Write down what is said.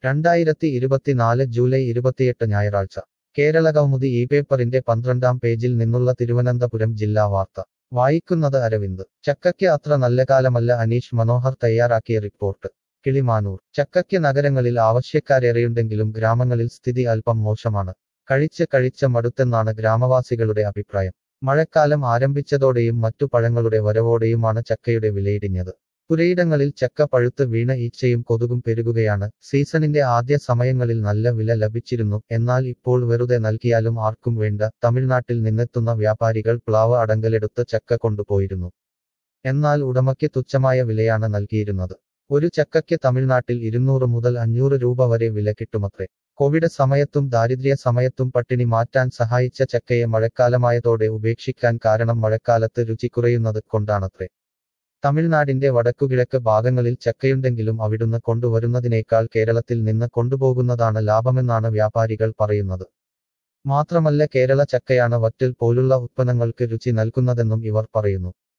രണ്ടായിരത്തി ഇരുപത്തിനാല് ജൂലൈ ഇരുപത്തിയെട്ട് ഞായറാഴ്ച കേരള കൗമുദി ഈ പേപ്പറിന്റെ പന്ത്രണ്ടാം പേജിൽ നിന്നുള്ള തിരുവനന്തപുരം ജില്ലാ വാർത്ത വായിക്കുന്നത് അരവിന്ദ് ചക്കയ്ക്ക് അത്ര നല്ല കാലമല്ല അനീഷ് മനോഹർ തയ്യാറാക്കിയ റിപ്പോർട്ട് കിളിമാനൂർ ചക്കയ്ക്ക് നഗരങ്ങളിൽ ആവശ്യക്കാരേറെയുണ്ടെങ്കിലും ഗ്രാമങ്ങളിൽ സ്ഥിതി അല്പം മോശമാണ് കഴിച്ച് കഴിച്ച മടുത്തെന്നാണ് ഗ്രാമവാസികളുടെ അഭിപ്രായം മഴക്കാലം ആരംഭിച്ചതോടെയും മറ്റു പഴങ്ങളുടെ വരവോടെയുമാണ് ചക്കയുടെ വിലയിടിഞ്ഞത് പുരയിടങ്ങളിൽ ചക്ക പഴുത്ത് വീണ ഈച്ചയും കൊതുകും പെരുകുകയാണ് സീസണിന്റെ ആദ്യ സമയങ്ങളിൽ നല്ല വില ലഭിച്ചിരുന്നു എന്നാൽ ഇപ്പോൾ വെറുതെ നൽകിയാലും ആർക്കും വേണ്ട തമിഴ്നാട്ടിൽ നിന്നെത്തുന്ന വ്യാപാരികൾ പ്ലാവ് അടങ്കലെടുത്ത് ചക്ക കൊണ്ടുപോയിരുന്നു എന്നാൽ ഉടമയ്ക്ക് തുച്ഛമായ വിലയാണ് നൽകിയിരുന്നത് ഒരു ചക്കയ്ക്ക് തമിഴ്നാട്ടിൽ ഇരുന്നൂറ് മുതൽ അഞ്ഞൂറ് രൂപ വരെ വില കിട്ടുമത്രേ കോവിഡ് സമയത്തും ദാരിദ്ര്യ സമയത്തും പട്ടിണി മാറ്റാൻ സഹായിച്ച ചക്കയെ മഴക്കാലമായതോടെ ഉപേക്ഷിക്കാൻ കാരണം മഴക്കാലത്ത് രുചി കുറയുന്നത് കൊണ്ടാണത്രേ തമിഴ്നാടിന്റെ വടക്കുകിഴക്ക് ഭാഗങ്ങളിൽ ചക്കയുണ്ടെങ്കിലും അവിടുന്ന് കൊണ്ടുവരുന്നതിനേക്കാൾ കേരളത്തിൽ നിന്ന് കൊണ്ടുപോകുന്നതാണ് ലാഭമെന്നാണ് വ്യാപാരികൾ പറയുന്നത് മാത്രമല്ല കേരള ചക്കയാണ് വറ്റൽ പോലുള്ള ഉത്പന്നങ്ങൾക്ക് രുചി നൽകുന്നതെന്നും ഇവർ പറയുന്നു